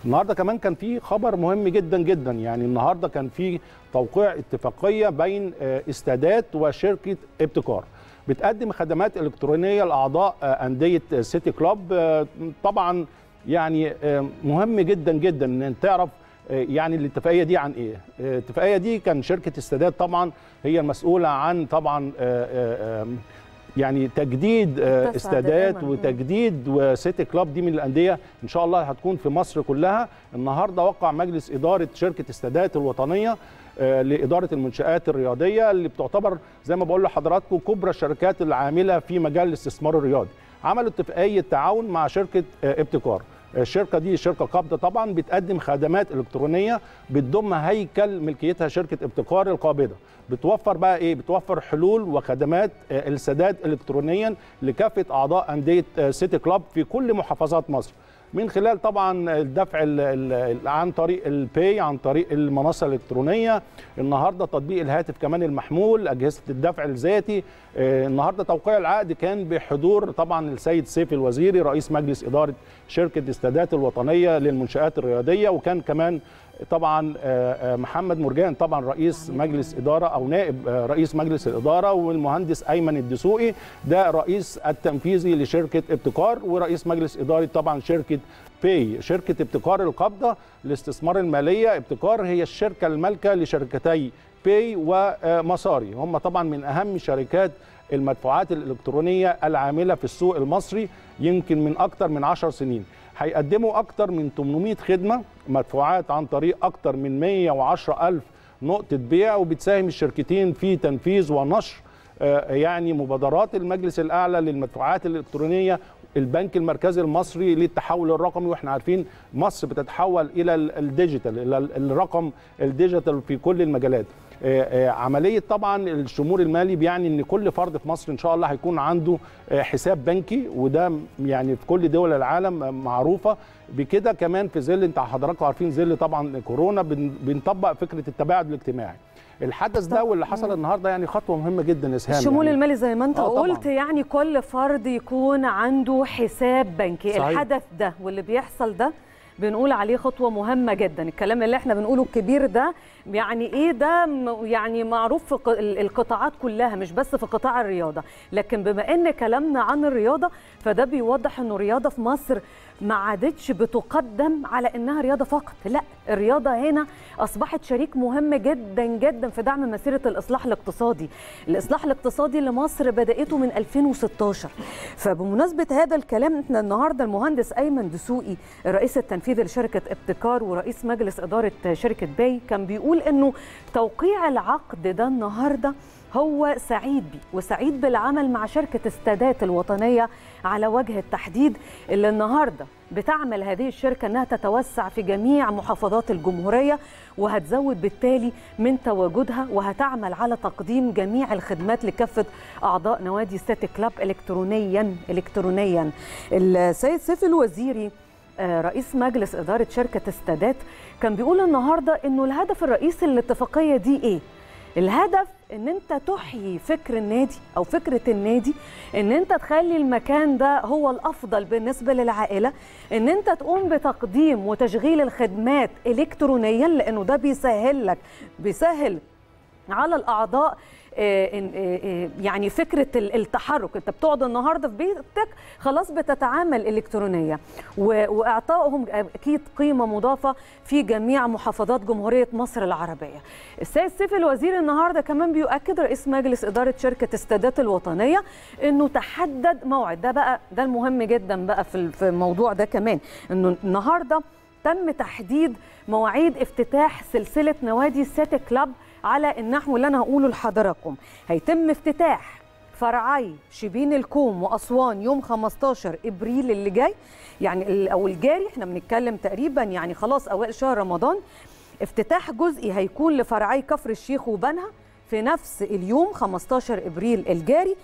النهارده كمان كان في خبر مهم جدا جدا يعني النهارده كان في توقيع اتفاقيه بين آه، استادات وشركه ابتكار بتقدم خدمات الكترونيه لاعضاء آه، انديه سيتي كلوب آه، طبعا يعني آه، مهم جدا جدا ان تعرف آه، يعني الاتفاقيه دي عن ايه؟ آه، الاتفاقيه دي كان شركه السادات طبعا هي المسؤوله عن طبعا آه، آه، آه، يعني تجديد آه، متسع استادات دائماً. وتجديد وسيتي كلاب دي من الانديه ان شاء الله هتكون في مصر كلها النهارده وقع مجلس اداره شركه استادات الوطنيه آه، لاداره المنشات الرياضيه اللي بتعتبر زي ما بقول لحضراتكم كبرى الشركات العامله في مجال الاستثمار الرياضي عملوا اتفاقيه تعاون مع شركه آه، ابتكار الشركه دي شركه قابضه طبعا بتقدم خدمات الكترونيه بتضم هيكل ملكيتها شركه ابتكار القابضه بتوفر بقى ايه بتوفر حلول وخدمات آه، السداد الكترونيا لكافه اعضاء انديه آه، سيتي كلاب في كل محافظات مصر من خلال طبعا الدفع ال- ال- عن طريق الباي عن طريق المنصه الالكترونيه النهارده تطبيق الهاتف كمان المحمول اجهزه الدفع الذاتي آه، النهارده توقيع العقد كان بحضور طبعا السيد سيف الوزيري رئيس مجلس اداره شركه استادات الوطنيه للمنشات الرياضيه وكان كمان طبعا آه، آه، محمد مرجان طبعا رئيس مجلس اداره او نائب آه، رئيس مجلس الاداره والمهندس ايمن الدسوقي ده رئيس التنفيذي لشركه ابتكار ورئيس مجلس اداره طبعا شركه باي شركه ابتكار القابضه الاستثمار الماليه ابتكار هي الشركه المالكه لشركتي باي ومصاري هم طبعا من اهم شركات المدفوعات الالكترونيه العامله في السوق المصري يمكن من اكثر من 10 سنين هيقدموا اكثر من 800 خدمه مدفوعات عن طريق اكثر من 110 الف نقطه بيع وبتساهم الشركتين في تنفيذ ونشر آه، يعني مبادرات المجلس الاعلى للمدفوعات الالكترونيه البنك المركزي المصري للتحول الرقمي واحنا عارفين مصر بتتحول الى ال- الديجيتال الى ال- الرقم الديجيتال في كل المجالات آه، آه، عمليه طبعا الشمول المالي بيعني ان كل فرد في مصر ان شاء الله هيكون عنده آه، حساب بنكي وده يعني في كل دول العالم آه، معروفه بكده كمان في ظل انت حضراتكم عارفين ظل طبعا كورونا بن- بنطبق فكره التباعد الاجتماعي الحدث ده واللي حصل النهارده يعني خطوه مهمه جدا يا اسهام الشمول يعني المالي زي ما انت آه طبعاً. قلت يعني كل فرد يكون عنده حساب بنكي صحيح. الحدث ده واللي بيحصل ده بنقول عليه خطوة مهمة جدا الكلام اللي احنا بنقوله الكبير ده يعني ايه ده م- يعني معروف في ق- ال- القطاعات كلها مش بس في قطاع الرياضة لكن بما ان كلامنا عن الرياضة فده بيوضح انه الرياضة في مصر ما عادتش بتقدم على انها رياضة فقط لا الرياضة هنا اصبحت شريك مهم جدا جدا في دعم مسيرة الاصلاح الاقتصادي الاصلاح الاقتصادي لمصر بدأته من 2016 فبمناسبة هذا الكلام احنا النهارده المهندس ايمن دسوقي الرئيس التنفيذي لشركة ابتكار ورئيس مجلس إدارة شركة باي كان بيقول انه توقيع العقد ده النهارده هو سعيد بيه وسعيد بالعمل مع شركة استادات الوطنية على وجه التحديد اللي النهارده بتعمل هذه الشركة أنها تتوسع في جميع محافظات الجمهورية وهتزود بالتالي من تواجدها وهتعمل على تقديم جميع الخدمات لكافة أعضاء نوادي سيتي كلاب إلكترونيا إلكترونيا السيد سيف الوزيري آه، رئيس مجلس إدارة شركة استادات كان بيقول النهاردة أنه الهدف الرئيسي للاتفاقية دي إيه؟ الهدف ان انت تحيي فكر النادي او فكره النادي ان انت تخلي المكان ده هو الافضل بالنسبه للعائله ان انت تقوم بتقديم وتشغيل الخدمات الكترونيا لانه ده بيسهل لك بيسهل على الاعضاء آه، إن- آه، آه، يعني فكره ال- التحرك انت بتقعد النهارده في بيتك خلاص بتتعامل الكترونيا و- واعطائهم اكيد قيمه مضافه في جميع محافظات جمهوريه مصر العربيه. السيد سيف الوزير النهارده كمان بيؤكد رئيس مجلس اداره شركه استادات الوطنيه انه تحدد موعد ده بقى ده المهم جدا بقى في ال- في الموضوع ده كمان انه النهارده تم تحديد مواعيد افتتاح سلسله نوادي سيتي كلاب على النحو اللي انا هقوله لحضراتكم هيتم افتتاح فرعي شبين الكوم واسوان يوم 15 ابريل اللي جاي يعني ال- او الجاري احنا بنتكلم تقريبا يعني خلاص اوائل شهر رمضان افتتاح جزئي هيكون لفرعي كفر الشيخ وبنها في نفس اليوم 15 ابريل الجاري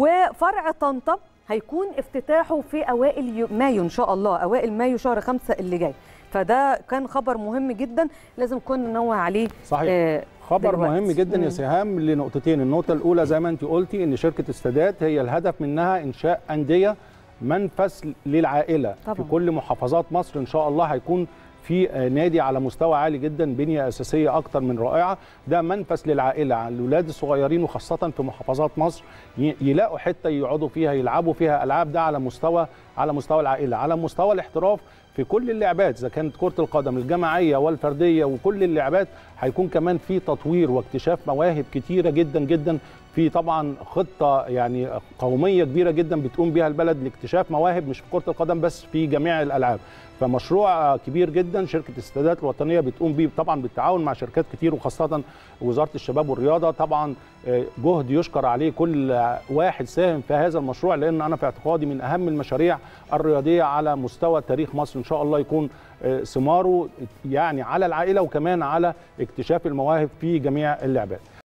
وفرع طنطا هيكون افتتاحه في اوائل يو- مايو ان شاء الله اوائل مايو شهر خمسة اللي جاي فده كان خبر مهم جدا لازم كنا ننوه عليه صحيح. آه، خبر دلوقتي. مهم جدا يا مم. سهام لنقطتين النقطه الاولى زي ما انت قلتي ان شركه استادات هي الهدف منها انشاء انديه منفذ للعائله طبعاً. في كل محافظات مصر ان شاء الله هيكون في آه، نادي على مستوى عالي جدا بنيه اساسيه اكتر من رائعه ده منفس للعائله الاولاد الصغيرين وخاصه في محافظات مصر ي- يلاقوا حته يقعدوا فيها يلعبوا فيها العاب ده على مستوى على مستوى العائله على مستوى الاحتراف في كل اللعبات اذا كانت كره القدم الجماعيه والفرديه وكل اللعبات هيكون كمان في تطوير واكتشاف مواهب كتيره جدا جدا في طبعا خطه يعني قوميه كبيره جدا بتقوم بها البلد لاكتشاف مواهب مش في كره القدم بس في جميع الالعاب فمشروع كبير جدا شركه الاستادات الوطنيه بتقوم بيه طبعا بالتعاون مع شركات كتير وخاصه وزاره الشباب والرياضه طبعا آه، جهد يشكر عليه كل واحد ساهم في هذا المشروع لان انا في اعتقادي من اهم المشاريع الرياضيه على مستوى تاريخ مصر ان شاء الله يكون آه، ثماره يعني على العائله وكمان على اكتشاف المواهب في جميع اللعبات